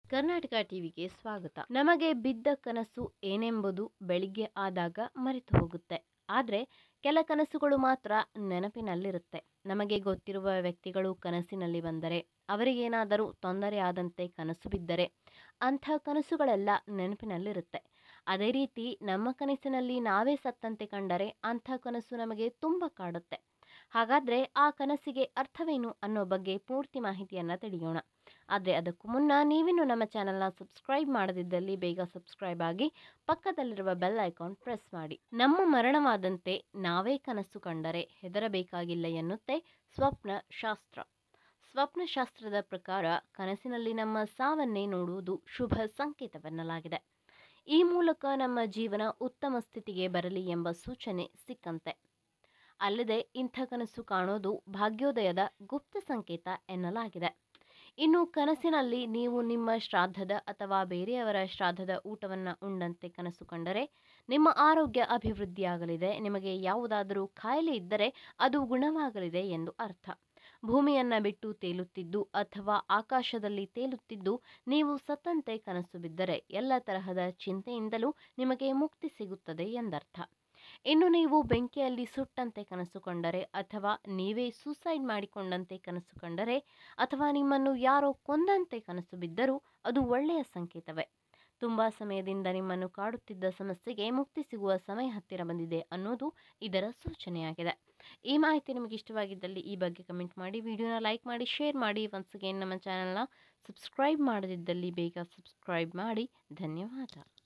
ಕರ್ನಾಟಕ ಟಿವಿಗೆ ಸ್ವಾಗತ ನಮಗೆ ಬಿದ್ದ ಕನಸು ಏನೆಂಬುದು ಬೆಳಿಗ್ಗೆ ಆದಾಗ ಮರೆತು ಹೋಗುತ್ತೆ ಆದರೆ ಕೆಲ ಕನಸುಗಳು ಮಾತ್ರ ನೆನಪಿನಲ್ಲಿರುತ್ತೆ ನಮಗೆ ಗೊತ್ತಿರುವ ವ್ಯಕ್ತಿಗಳು ಕನಸಿನಲ್ಲಿ ಬಂದರೆ ಅವರಿಗೇನಾದರೂ ತೊಂದರೆ ಆದಂತೆ ಕನಸು ಬಿದ್ದರೆ ಅಂಥ ಕನಸುಗಳೆಲ್ಲ ನೆನಪಿನಲ್ಲಿರುತ್ತೆ ಅದೇ ರೀತಿ ನಮ್ಮ ಕನಸಿನಲ್ಲಿ ನಾವೇ ಸತ್ತಂತೆ ಕಂಡರೆ ಅಂಥ ಕನಸು ನಮಗೆ ತುಂಬ ಕಾಡುತ್ತೆ ಹಾಗಾದರೆ ಆ ಕನಸಿಗೆ ಅರ್ಥವೇನು ಅನ್ನೋ ಬಗ್ಗೆ ಪೂರ್ತಿ ಮಾಹಿತಿಯನ್ನು ತಿಳಿಯೋಣ ಆದರೆ ಅದಕ್ಕೂ ಮುನ್ನ ನೀವಿನ್ನು ನಮ್ಮ ಚಾನಲ್ನ ಸಬ್ಸ್ಕ್ರೈಬ್ ಮಾಡದಿದ್ದಲ್ಲಿ ಬೇಗ ಸಬ್ಸ್ಕ್ರೈಬ್ ಆಗಿ ಪಕ್ಕದಲ್ಲಿರುವ ಬೆಲ್ ಐಕಾನ್ ಪ್ರೆಸ್ ಮಾಡಿ ನಮ್ಮ ಮರಣವಾದಂತೆ ನಾವೇ ಕನಸು ಕಂಡರೆ ಹೆದರಬೇಕಾಗಿಲ್ಲ ಎನ್ನುತ್ತೆ ಸ್ವಪ್ನ ಶಾಸ್ತ್ರ ಸ್ವಪ್ನಶಾಸ್ತ್ರದ ಪ್ರಕಾರ ಕನಸಿನಲ್ಲಿ ನಮ್ಮ ಸಾವನ್ನೇ ನೋಡುವುದು ಶುಭ ಸಂಕೇತವೆನ್ನಲಾಗಿದೆ ಈ ಮೂಲಕ ನಮ್ಮ ಜೀವನ ಉತ್ತಮ ಸ್ಥಿತಿಗೆ ಬರಲಿ ಎಂಬ ಸೂಚನೆ ಸಿಕ್ಕಂತೆ ಅಲ್ಲದೆ ಇಂಥ ಕನಸು ಕಾಣೋದು ಭಾಗ್ಯೋದಯದ ಗುಪ್ತ ಸಂಕೇತ ಎನ್ನಲಾಗಿದೆ ಇನ್ನು ಕನಸಿನಲ್ಲಿ ನೀವು ನಿಮ್ಮ ಶ್ರಾದ್ದದ ಅಥವಾ ಬೇರೆಯವರ ಶ್ರಾದ್ದದ ಊಟವನ್ನು ಉಂಡಂತೆ ಕನಸು ಕಂಡರೆ ನಿಮ್ಮ ಆರೋಗ್ಯ ಅಭಿವೃದ್ಧಿಯಾಗಲಿದೆ ನಿಮಗೆ ಯಾವುದಾದರೂ ಕಾಯಿಲೆ ಇದ್ದರೆ ಅದು ಗುಣವಾಗಲಿದೆ ಎಂದು ಅರ್ಥ ಭೂಮಿಯನ್ನ ಬಿಟ್ಟು ತೇಲುತ್ತಿದ್ದು ಅಥವಾ ಆಕಾಶದಲ್ಲಿ ತೇಲುತ್ತಿದ್ದು ನೀವು ಸತ್ತಂತೆ ಕನಸು ಬಿದ್ದರೆ ಎಲ್ಲ ತರಹದ ಚಿಂತೆಯಿಂದಲೂ ನಿಮಗೆ ಮುಕ್ತಿ ಸಿಗುತ್ತದೆ ಎಂದರ್ಥ ಇನ್ನು ನೀವು ಬೆಂಕಿಯಲ್ಲಿ ಸುಟ್ಟಂತೆ ಕನಸು ಕಂಡರೆ ಅಥವಾ ನೀವೇ ಸೂಸೈಡ್ ಮಾಡಿಕೊಂಡಂತೆ ಕನಸು ಕಂಡರೆ ಅಥವಾ ನಿಮ್ಮನ್ನು ಯಾರೋ ಕೊಂದಂತೆ ಕನಸು ಬಿದ್ದರೂ ಅದು ಒಳ್ಳೆಯ ಸಂಕೇತವೇ ತುಂಬ ಸಮಯದಿಂದ ನಿಮ್ಮನ್ನು ಕಾಡುತ್ತಿದ್ದ ಸಮಸ್ಯೆಗೆ ಮುಕ್ತಿ ಸಿಗುವ ಸಮಯ ಹತ್ತಿರ ಬಂದಿದೆ ಅನ್ನೋದು ಇದರ ಸೂಚನೆಯಾಗಿದೆ ಈ ಮಾಹಿತಿ ನಿಮಗೆ ಇಷ್ಟವಾಗಿದ್ದಲ್ಲಿ ಈ ಬಗ್ಗೆ ಕಮೆಂಟ್ ಮಾಡಿ ವಿಡಿಯೋನ ಲೈಕ್ ಮಾಡಿ ಶೇರ್ ಮಾಡಿ ಒನ್ಸ್ ಅಗೇನ್ ನಮ್ಮ ಚಾನಲ್ನ ಸಬ್ಸ್ಕ್ರೈಬ್ ಮಾಡದಿದ್ದಲ್ಲಿ ಬೇಗ ಸಬ್ಸ್ಕ್ರೈಬ್ ಮಾಡಿ ಧನ್ಯವಾದ